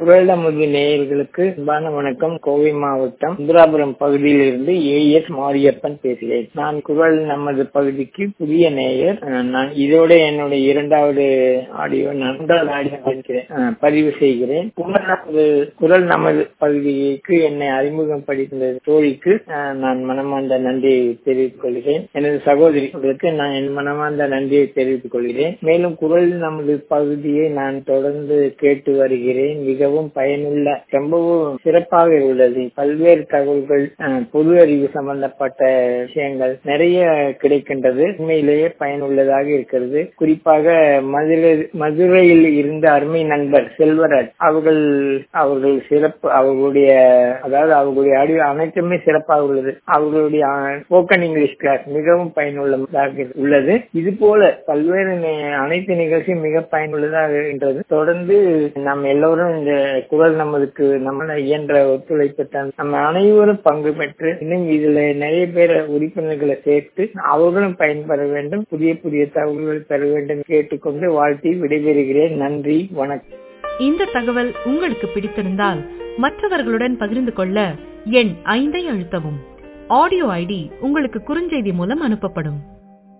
குரல் நமது நேயர்களுக்கு அன்பான வணக்கம் கோவை மாவட்டம் சுந்தராபுரம் பகுதியில் இருந்து ஏ எஸ் மாரியப்பன் பேசுகிறேன் நான் குரல் நமது பகுதிக்கு புதிய நேயர் அஹ், நான் இதோட என்னுடைய இரண்டாவது ஆடியோ நன்றாக ஆடியோ இருக்கிறேன் அஹ், பதிவு செய்கிறேன் குரல் நமது குரல் நமது பகுதிக்கு என்னை அறிமுகப்படுத்தின தோழிக்கு அஹ், நான் மனமார்ந்த நன்றியை தெரிவித்துக் கொள்கிறேன் எனது சகோதரிகளுக்கு நான் என் மனமார்ந்த நன்றியை தெரிவித்துக் கொள்கிறேன் மேலும் குரல் நமது பகுதியை நான் தொடர்ந்து கேட்டு வருகிறேன் மிகவும் பயனுள்ள ரொம்பவும் சிறப்பாக உள்ளது பல்வேறு தகவல்கள் அஹ், பொது அறிவு சம்பந்தப்பட்ட விஷயங்கள் நிறைய கிடைக்கின்றது உண்மையிலேயே பயனுள்ளதாக இருக்கிறது குறிப்பாக மதுரை மதுரையில் இருந்த அருமை நண்பர் செல்வராஜ் அவர்கள் அவர்கள் சிறப்பு அவர்களுடைய அதாவது அவர்களுடைய அறிவு அனைத்துமே சிறப்பாக உள்ளது அவர்களுடைய ஸ்போக்கன் இங்கிலீஷ் கிளாஸ் மிகவும் பயனுள்ளதாக உள்ளது இது போல பல்வேறு நி- அனைத்து நிகழ்ச்சியும் மிக பயனுள்ளதாக இருக்கின்றது தொடர்ந்து நாம் எல்லோரும் இந்த குரல் நமதுக்கு நம்மள இயன்ற ஒத்துழைப்பு தந்து நம்ம அனைவரும் பங்கு பெற்று இன்னும் இதுல நிறைய பேர் உறுப்பினர்களை சேர்த்து அவர்களும் பயன்பெற வேண்டும் புதிய புதிய தகவல்கள் பெற வேண்டும் கேட்டுக்கொண்டு வாழ்த்தி விடைபெறுகிறேன் நன்றி வணக்கம் இந்த தகவல் உங்களுக்கு பிடித்திருந்தால் மற்றவர்களுடன் பகிர்ந்து கொள்ள எண் ஐந்தை அழுத்தவும் ஆடியோ ஐடி உங்களுக்கு குறுஞ்செய்தி மூலம் அனுப்பப்படும்